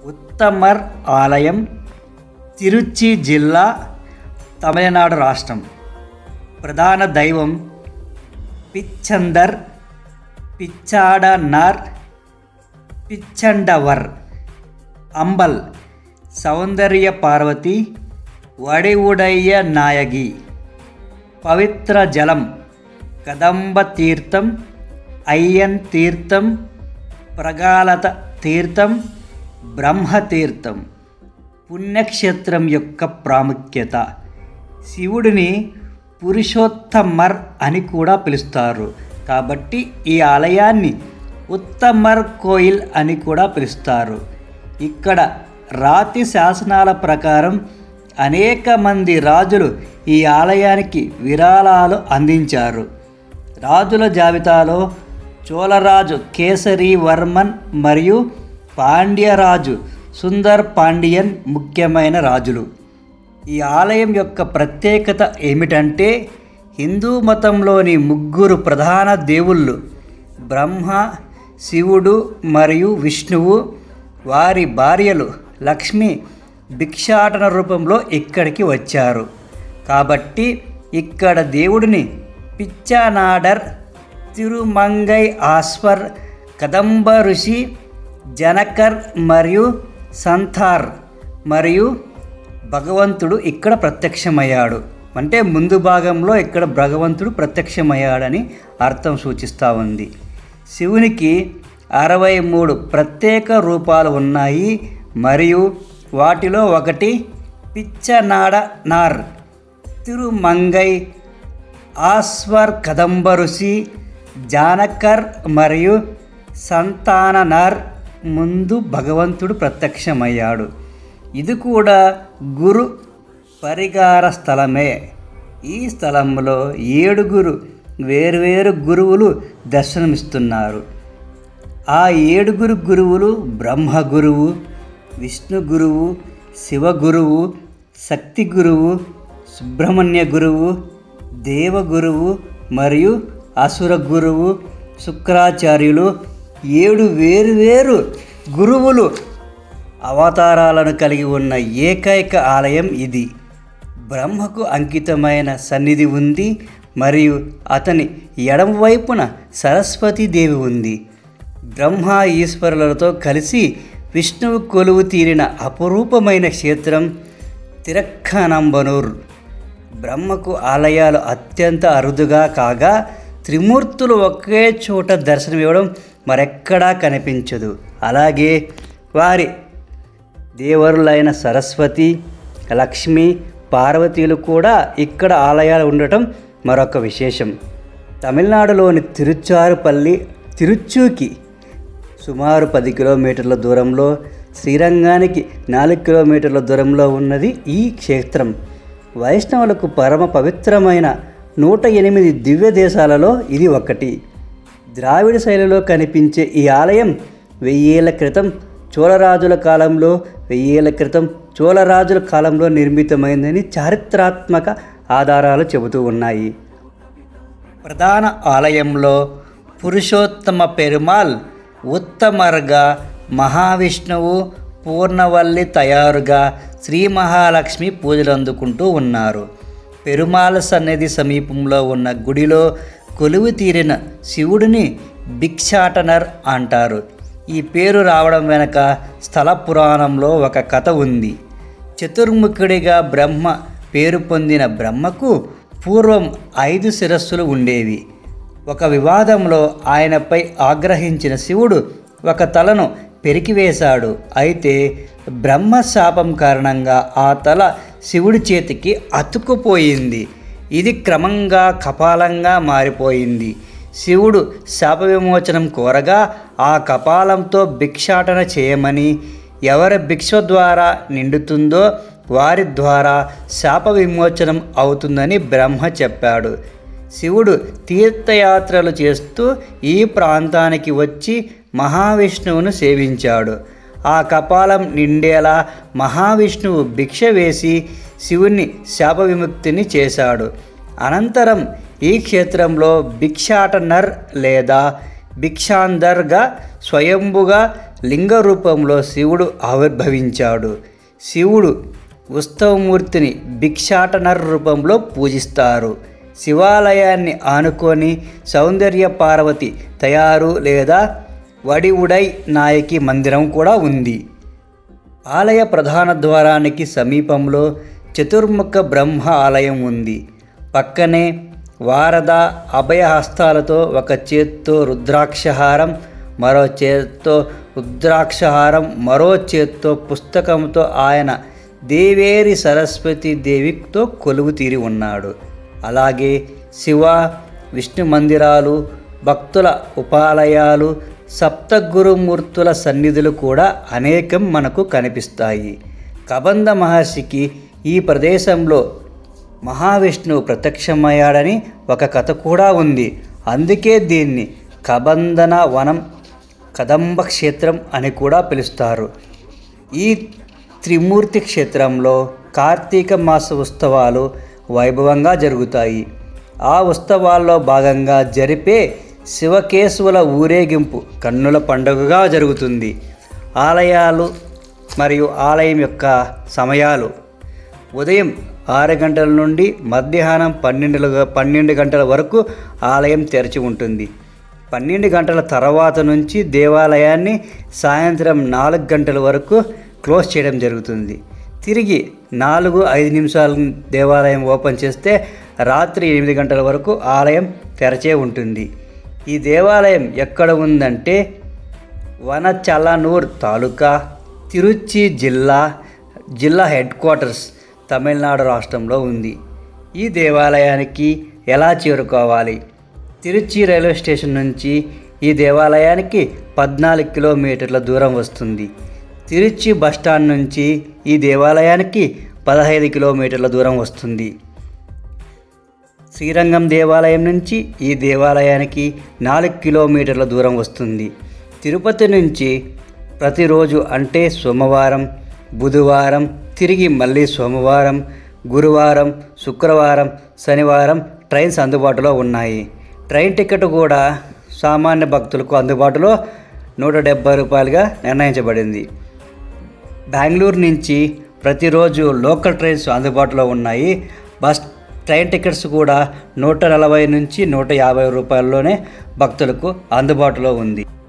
ఉత్తమర్ ఆలయం తిరుచి జిల్లా తమిళనాడు రాష్ట్రం ప్రధాన దైవం పిచ్చందర్ పిచ్చాడనార్ పిచ్చండవర్ అంబల్ సౌందర్య పార్వతి వడివుడయ్య నాయగి పవిత్ర జలం కదంబ తీర్థం అయ్యన్ తీర్థం ప్రగాలత తీర్థం బ్రహ్మతీర్థం పుణ్యక్షేత్రం యొక్క ప్రాముఖ్యత శివుడిని పురుషోత్తమర్ అని కూడా పిలుస్తారు కాబట్టి ఈ ఆలయాన్ని ఉత్తమర్ కోయిల్ అని కూడా పిలుస్తారు ఇక్కడ రాతి శాసనాల ప్రకారం అనేక మంది రాజులు ఈ ఆలయానికి విరాళాలు అందించారు రాజుల జాబితాలో చోళరాజు కేసరి వర్మన్ మరియు పాండ్యరాజు సుందర్ పాండియన్ ముఖ్యమైన రాజులు ఈ ఆలయం యొక్క ప్రత్యేకత ఏమిటంటే హిందూ మతంలోని ముగ్గురు ప్రధాన దేవుళ్ళు బ్రహ్మ శివుడు మరియు విష్ణువు వారి భార్యలు లక్ష్మి భిక్షాటన రూపంలో ఇక్కడికి వచ్చారు కాబట్టి ఇక్కడ దేవుడిని పిచ్చానాడర్ తిరుమంగై ఆస్వర్ కదంబ ఋషి జనకర్ మరియు సంథార్ మరియు భగవంతుడు ఇక్కడ ప్రత్యక్షమయ్యాడు అంటే ముందు భాగంలో ఇక్కడ భగవంతుడు ప్రత్యక్షమయ్యాడని అర్థం సూచిస్తూ ఉంది శివునికి అరవై మూడు ప్రత్యేక రూపాలు ఉన్నాయి మరియు వాటిలో ఒకటి పిచ్చనాడ నార్ తిరుమంగై ఆస్వర్ కదంబ ఋషి జానకర్ మరియు సంతాననార్ ముందు భగవంతుడు ప్రత్యక్షమయ్యాడు ఇది కూడా గురు పరిగార స్థలమే ఈ స్థలంలో ఏడుగురు వేరువేరు గురువులు దర్శనమిస్తున్నారు ఆ ఏడుగురు గురువులు బ్రహ్మ గురువు విష్ణు గురువు శివ గురువు శక్తి గురువు సుబ్రహ్మణ్య గురువు దేవ గురువు మరియు అసుర గురువు శుక్రాచార్యులు ఏడు వేరువేరు గురువులు అవతారాలను కలిగి ఉన్న ఏకైక ఆలయం ఇది బ్రహ్మకు అంకితమైన సన్నిధి ఉంది మరియు అతని ఎడమవైపున సరస్వతీదేవి ఉంది బ్రహ్మ ఈశ్వరులతో కలిసి విష్ణువు కొలువు తీరిన అపురూపమైన క్షేత్రం తిరక్కనంబనూర్ బ్రహ్మకు ఆలయాలు అత్యంత అరుదుగా కాగా త్రిమూర్తులు ఒకే చోట దర్శనమివ్వడం మరెక్కడా కనిపించదు అలాగే వారి దేవరులైన సరస్వతి లక్ష్మి పార్వతీలు కూడా ఇక్కడ ఆలయాలు ఉండటం మరొక విశేషం తమిళనాడులోని తిరుచారుపల్లి తిరుచూకి సుమారు పది కిలోమీటర్ల దూరంలో శ్రీరంగానికి నాలుగు కిలోమీటర్ల దూరంలో ఉన్నది ఈ క్షేత్రం వైష్ణవులకు పరమ పవిత్రమైన నూట ఎనిమిది దివ్య దేశాలలో ఇది ఒకటి ద్రావిడ శైలిలో కనిపించే ఈ ఆలయం వెయ్యేళ్ల క్రితం చోళరాజుల కాలంలో వెయ్యేళ్ల క్రితం చోళరాజుల కాలంలో నిర్మితమైందని చారిత్రాత్మక ఆధారాలు చెబుతూ ఉన్నాయి ప్రధాన ఆలయంలో పురుషోత్తమ పెరుమాల్ ఉత్తమర్గా మహావిష్ణువు పూర్ణవల్లి తయారుగా శ్రీ మహాలక్ష్మి పూజలు అందుకుంటూ ఉన్నారు పెరుమాళ సన్నిధి సమీపంలో ఉన్న గుడిలో కొలువు తీరిన శివుడిని భిక్షాటనర్ అంటారు ఈ పేరు రావడం వెనక స్థల పురాణంలో ఒక కథ ఉంది చతుర్ముఖుడిగా బ్రహ్మ పేరు పొందిన బ్రహ్మకు పూర్వం ఐదు శిరస్సులు ఉండేవి ఒక వివాదంలో ఆయనపై ఆగ్రహించిన శివుడు ఒక తలను పెరికివేశాడు అయితే బ్రహ్మ శాపం కారణంగా ఆ తల శివుడి చేతికి అతుక్కుపోయింది ఇది క్రమంగా కపాలంగా మారిపోయింది శివుడు శాప విమోచనం కోరగా ఆ కపాలంతో భిక్షాటన చేయమని ఎవరి భిక్ష ద్వారా నిండుతుందో వారి ద్వారా శాప విమోచనం అవుతుందని బ్రహ్మ చెప్పాడు శివుడు తీర్థయాత్రలు చేస్తూ ఈ ప్రాంతానికి వచ్చి మహావిష్ణువును సేవించాడు ఆ కపాలం నిండేలా మహావిష్ణువు భిక్ష వేసి శివుని శాప విముక్తిని చేశాడు అనంతరం ఈ క్షేత్రంలో భిక్షాటనర్ లేదా భిక్షాందర్గా స్వయంభుగా లింగ రూపంలో శివుడు ఆవిర్భవించాడు శివుడు ఉత్సవమూర్తిని భిక్షాటనర్ రూపంలో పూజిస్తారు శివాలయాన్ని ఆనుకొని సౌందర్య పార్వతి తయారు లేదా వడి ఉడై నాయకి మందిరం కూడా ఉంది ఆలయ ప్రధాన ద్వారానికి సమీపంలో చతుర్ముఖ బ్రహ్మ ఆలయం ఉంది పక్కనే వారద అభయహస్తాలతో ఒక చేత్తో రుద్రాక్షహారం మరో చేత్తో రుద్రాక్షహారం మరో చేత్తో పుస్తకంతో ఆయన దేవేరి సరస్వతి దేవితో కొలువు తీరి ఉన్నాడు అలాగే శివ విష్ణు మందిరాలు భక్తుల ఉపాలయాలు సప్తగురుమూర్తుల సన్నిధులు కూడా అనేకం మనకు కనిపిస్తాయి కబంద మహర్షికి ఈ ప్రదేశంలో మహావిష్ణువు ప్రత్యక్షమయ్యాడని ఒక కథ కూడా ఉంది అందుకే దీన్ని కబందన వనం కదంబ క్షేత్రం అని కూడా పిలుస్తారు ఈ త్రిమూర్తి క్షేత్రంలో కార్తీక మాస ఉత్సవాలు వైభవంగా జరుగుతాయి ఆ ఉత్సవాల్లో భాగంగా జరిపే శివకేశవుల ఊరేగింపు కన్నుల పండుగగా జరుగుతుంది ఆలయాలు మరియు ఆలయం యొక్క సమయాలు ఉదయం ఆరు గంటల నుండి మధ్యాహ్నం పన్నెండు పన్నెండు గంటల వరకు ఆలయం తెరిచి ఉంటుంది పన్నెండు గంటల తర్వాత నుంచి దేవాలయాన్ని సాయంత్రం నాలుగు గంటల వరకు క్లోజ్ చేయడం జరుగుతుంది తిరిగి నాలుగు ఐదు నిమిషాలు దేవాలయం ఓపెన్ చేస్తే రాత్రి ఎనిమిది గంటల వరకు ఆలయం తెరచే ఉంటుంది ఈ దేవాలయం ఎక్కడ ఉందంటే వనచలనూర్ తాలూకా తిరుచి జిల్లా జిల్లా హెడ్ క్వార్టర్స్ తమిళనాడు రాష్ట్రంలో ఉంది ఈ దేవాలయానికి ఎలా చేరుకోవాలి తిరుచి రైల్వే స్టేషన్ నుంచి ఈ దేవాలయానికి పద్నాలుగు కిలోమీటర్ల దూరం వస్తుంది తిరుచి బస్టాండ్ నుంచి ఈ దేవాలయానికి పదహైదు కిలోమీటర్ల దూరం వస్తుంది శ్రీరంగం దేవాలయం నుంచి ఈ దేవాలయానికి నాలుగు కిలోమీటర్ల దూరం వస్తుంది తిరుపతి నుంచి ప్రతిరోజు అంటే సోమవారం బుధవారం తిరిగి మళ్ళీ సోమవారం గురువారం శుక్రవారం శనివారం ట్రైన్స్ అందుబాటులో ఉన్నాయి ట్రైన్ టికెట్ కూడా సామాన్య భక్తులకు అందుబాటులో నూట డెబ్బై రూపాయలుగా నిర్ణయించబడింది బెంగళూరు నుంచి ప్రతిరోజు లోకల్ ట్రైన్స్ అందుబాటులో ఉన్నాయి బస్ ట్రైన్ టికెట్స్ కూడా నూట నలభై నుంచి నూట యాభై రూపాయల్లోనే భక్తులకు అందుబాటులో ఉంది